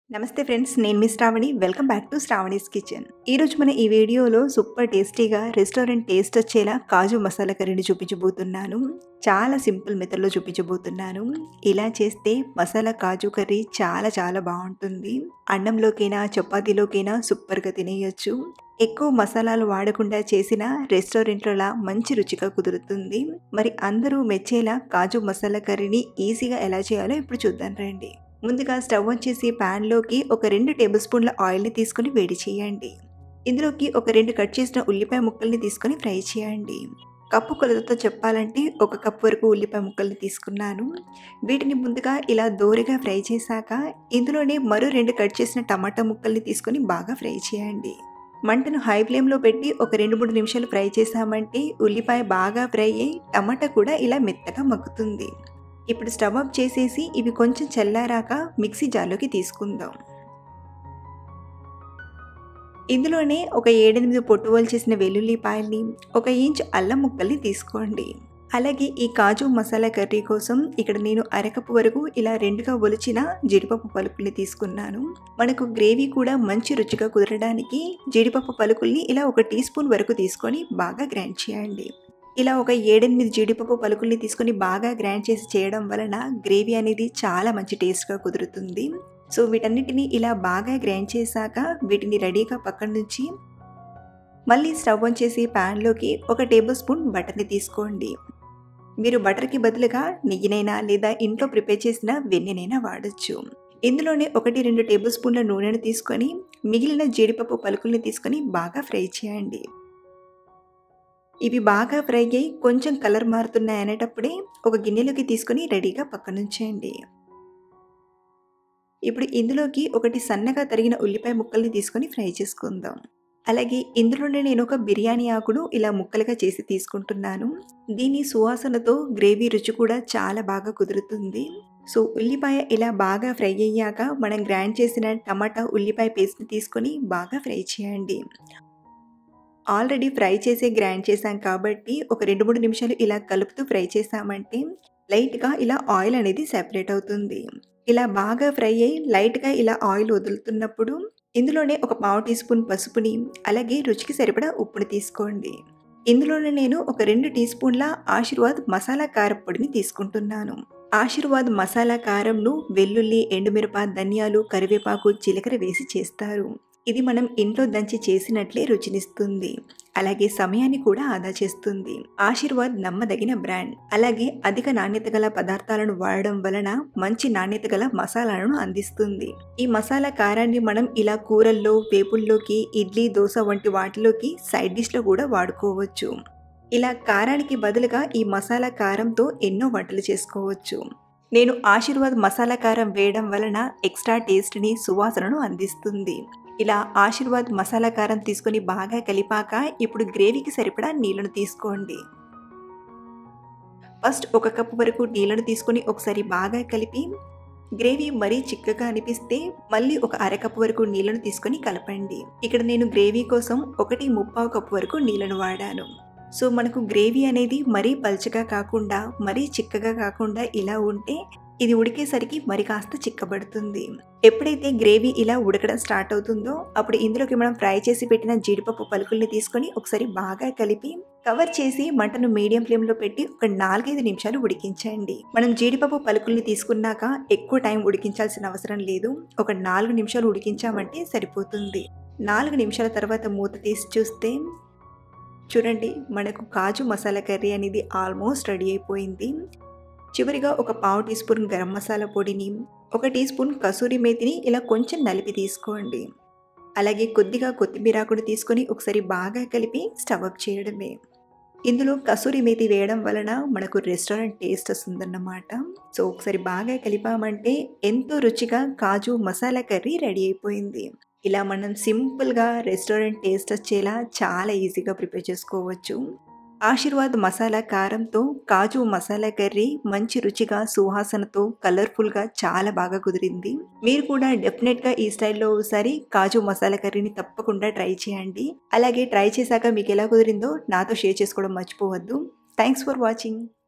నమస్తే ఫ్రెండ్స్ నేను మీ Sravani welcome back to Sravani's kitchen ఈరోజు మన ఈ వీడియోలో సూపర్ టేస్టీగా రెస్టారెంట్ టేస్ట్ వచ్చేలా కాజు మసాలా కర్రీని చూపించబోతున్నాను చాలా సింపుల్ మెథడ్లో చూపించబోతున్నాను ఇలా చేస్తే మసాలా కాజు కర్రీ చాలా చాలా బాగుంటుంది అన్నంలోకైనా చపాతీలోకైనా సూపర్గా తినేయొచ్చు ఎక్కువ మసాలాలు వాడకుండా చేసిన రెస్టారెంట్లలో మంచి రుచిగా కుదురుతుంది మరి అందరూ మెచ్చేలా కాజు మసాలా కర్రీని ఈజీగా ఎలా చేయాలో ఇప్పుడు చూద్దాం రండి ముందుగా స్టవ్ వచ్చేసి ప్యాన్లోకి ఒక రెండు టేబుల్ స్పూన్ల ఆయిల్ని తీసుకొని వేడి చేయండి ఇందులోకి ఒక రెండు కట్ చేసిన ఉల్లిపాయ ముక్కల్ని తీసుకొని ఫ్రై చేయండి కప్పు కొలతతో చెప్పాలంటే ఒక కప్పు వరకు ఉల్లిపాయ ముక్కల్ని తీసుకున్నాను వీటిని ముందుగా ఇలా దోరగా ఫ్రై చేశాక ఇందులోనే మరో రెండు కట్ చేసిన టమాటా ముక్కల్ని తీసుకొని బాగా ఫ్రై చేయండి మంటను హై ఫ్లేమ్లో పెట్టి ఒక రెండు మూడు నిమిషాలు ఫ్రై చేసామంటే ఉల్లిపాయ బాగా ఫ్రై అయ్యి టమాటా కూడా ఇలా మెత్తగా మగ్గుతుంది ఇప్పుడు స్టవ్ ఆఫ్ చేసేసి ఇవి కొంచెం చల్లారాక మిక్సీ జార్లోకి తీసుకుందాం ఇందులోనే ఒక ఏడెనిమిది పొట్టువలు చేసిన వెల్లుల్లిపాయల్ని ఒక ఇంచ్ అల్లం ముక్కల్ని తీసుకోండి అలాగే ఈ కాజు మసాలా కర్రీ కోసం ఇక్కడ నేను అరకపు వరకు ఇలా రెండుగా ఒలిచిన జీడిపప్పు పలుకుల్ని తీసుకున్నాను మనకు గ్రేవీ కూడా మంచి రుచిగా కుదరడానికి జీడిపప్పు పలుకుల్ని ఇలా ఒక టీ స్పూన్ వరకు తీసుకొని బాగా గ్రైండ్ చేయండి ఇలా ఒక ఏడెనిమిది జీడిపప్పు పలుకుల్ని తీసుకొని బాగా గ్రైండ్ చేసి చేయడం వలన గ్రేవీ అనేది చాలా మంచి టేస్ట్గా కుదురుతుంది సో వీటన్నిటిని ఇలా బాగా గ్రైండ్ చేశాక వీటిని రెడీగా పక్కన నుంచి మళ్ళీ స్టవ్ ఆన్ చేసి ప్యాన్లోకి ఒక టేబుల్ స్పూన్ బటర్ని తీసుకోండి మీరు బటర్కి బదులుగా నెయ్యినైనా లేదా ఇంట్లో ప్రిపేర్ చేసిన వెన్నెనైనా వాడచ్చు ఇందులోనే ఒకటి రెండు టేబుల్ స్పూన్ల నూనెను తీసుకొని మిగిలిన జీడిపప్పు పలుకుల్ని తీసుకొని బాగా ఫ్రై చేయండి ఇవి బాగా ఫ్రై అయ్యి కొంచెం కలర్ మారుతున్నాయి అనేటప్పుడే ఒక గిన్నెలోకి తీసుకొని రెడీగా పక్కనుంచేయండి ఇప్పుడు ఇందులోకి ఒకటి సన్నగా తరిగిన ఉల్లిపాయ ముక్కల్ని తీసుకొని ఫ్రై చేసుకుందాం అలాగే ఇందులోనే నేను ఒక బిర్యానీ ఆకును ఇలా ముక్కలుగా చేసి తీసుకుంటున్నాను దీని సువాసనతో గ్రేవీ రుచి కూడా చాలా బాగా కుదురుతుంది సో ఉల్లిపాయ ఇలా బాగా ఫ్రై అయ్యాక మనం గ్రైండ్ చేసిన టమాటా ఉల్లిపాయ పేస్ట్ని తీసుకొని బాగా ఫ్రై చేయండి ఆల్రెడీ ఫ్రై చేసి గ్రైండ్ చేసాం కాబట్టి ఒక రెండు మూడు నిమిషాలు ఇలా కలుపుతూ ఫ్రై చేసామంటే లైట్గా ఇలా ఆయిల్ అనేది సెపరేట్ అవుతుంది ఇలా బాగా ఫ్రై అయ్యి లైట్గా ఇలా ఆయిల్ వదులుతున్నప్పుడు ఇందులోనే ఒక పావు టీ స్పూన్ పసుపుని అలాగే రుచికి సరిపడా ఉప్పుని తీసుకోండి ఇందులోనే నేను ఒక రెండు టీ స్పూన్ల ఆశీర్వాద్ మసాలా కారపొడిని తీసుకుంటున్నాను ఆశీర్వాద్ మసాలా కారంను వెల్లుల్లి ఎండుమిరప ధనియాలు కరివేపాకు జీలకర్ర వేసి చేస్తారు ఇది మనం ఇంట్లో దంచి చేసినట్లే రుచినిస్తుంది అలాగే సమయాన్ని కూడా ఆదా చేస్తుంది ఆశీర్వాద్ నమ్మదగిన బ్రాండ్ అలాగే అధిక నాణ్యత గల పదార్థాలను వాడడం వలన మంచి నాణ్యత గల మసాలాలను అందిస్తుంది ఈ మసాలా కారాన్ని మనం ఇలా కూరల్లో వేపుల్లోకి ఇడ్లీ దోశ వంటి వాటిలోకి సైడ్ డిష్లో కూడా వాడుకోవచ్చు ఇలా కారానికి బదులుగా ఈ మసాలా కారంతో ఎన్నో వంటలు చేసుకోవచ్చు నేను ఆశీర్వాద్ మసాలా కారం వేయడం వలన ఎక్స్ట్రా టేస్ట్ని సువాసనను అందిస్తుంది ఇలా ఆశీర్వాద్ మసాలా కారం తీసుకొని బాగా కలిపాక ఇప్పుడు గ్రేవీకి సరిపడా నీళ్ళను తీసుకోండి ఫస్ట్ ఒక కప్పు వరకు నీళ్ళను తీసుకొని ఒకసారి బాగా కలిపి గ్రేవీ మరీ చిక్కగా అనిపిస్తే మళ్ళీ ఒక అరకప్పు వరకు నీళ్ళను తీసుకొని కలపండి ఇక్కడ నేను గ్రేవీ కోసం ఒకటి ముప్పావు కప్పు వరకు నీళ్ళను వాడాను సో మనకు గ్రేవీ అనేది మరీ పల్చగా కాకుండా మరీ చిక్కగా కాకుండా ఇలా ఉంటే ఇది ఉడికేసరికి మరి కాస్త చిక్కబడుతుంది ఎప్పుడైతే గ్రేవీ ఇలా ఉడకడం స్టార్ట్ అవుతుందో అప్పుడు ఇందులోకి మనం ఫ్రై చేసి పెట్టిన జీడిపప్పు పలుకుల్ని తీసుకొని ఒకసారి బాగా కలిపి కవర్ చేసి మంటను మీడియం ఫ్లేమ్లో పెట్టి ఒక నాలుగైదు నిమిషాలు ఉడికించండి మనం జీడిపప్పు పలుకుల్ని తీసుకున్నాక ఎక్కువ టైం ఉడికించాల్సిన అవసరం లేదు ఒక నాలుగు నిమిషాలు ఉడికించామంటే సరిపోతుంది నాలుగు నిమిషాల తర్వాత మూత తీసి చూస్తే చూడండి మనకు కాజు మసాలా కర్రీ అనేది ఆల్మోస్ట్ రెడీ అయిపోయింది చివరిగా ఒక పావు టీ స్పూన్ గరం మసాలా పొడిని ఒక టీ స్పూన్ కసూరి మేతిని ఇలా కొంచెం నలిపి తీసుకోండి అలాగే కొద్దిగా కొత్తిమీరాకుడు తీసుకొని ఒకసారి బాగా కలిపి స్టవ్ అప్ చేయడమే ఇందులో కసూరి మేతి వేయడం వలన మనకు రెస్టారెంట్ టేస్ట్ వస్తుందన్నమాట సో ఒకసారి బాగా కలిపామంటే ఎంతో రుచిగా కాజు మసాలా కర్రీ రెడీ అయిపోయింది ఇలా మనం సింపుల్గా రెస్టారెంట్ టేస్ట్ వచ్చేలా చాలా ఈజీగా ప్రిపేర్ చేసుకోవచ్చు ఆశీర్వాద్ మసాలా కారంతో కాజు మసాలా కర్రీ మంచి రుచిగా సువాసనతో కలర్ఫుల్గా చాలా బాగా కుదిరింది మీరు కూడా డెఫినెట్గా ఈ స్టైల్లో ఒకసారి కాజు మసాలా కర్రీని తప్పకుండా ట్రై చేయండి అలాగే ట్రై చేశాక మీకు ఎలా కుదిరిందో నాతో షేర్ చేసుకోవడం మర్చిపోవద్దు థ్యాంక్స్ ఫర్ వాచింగ్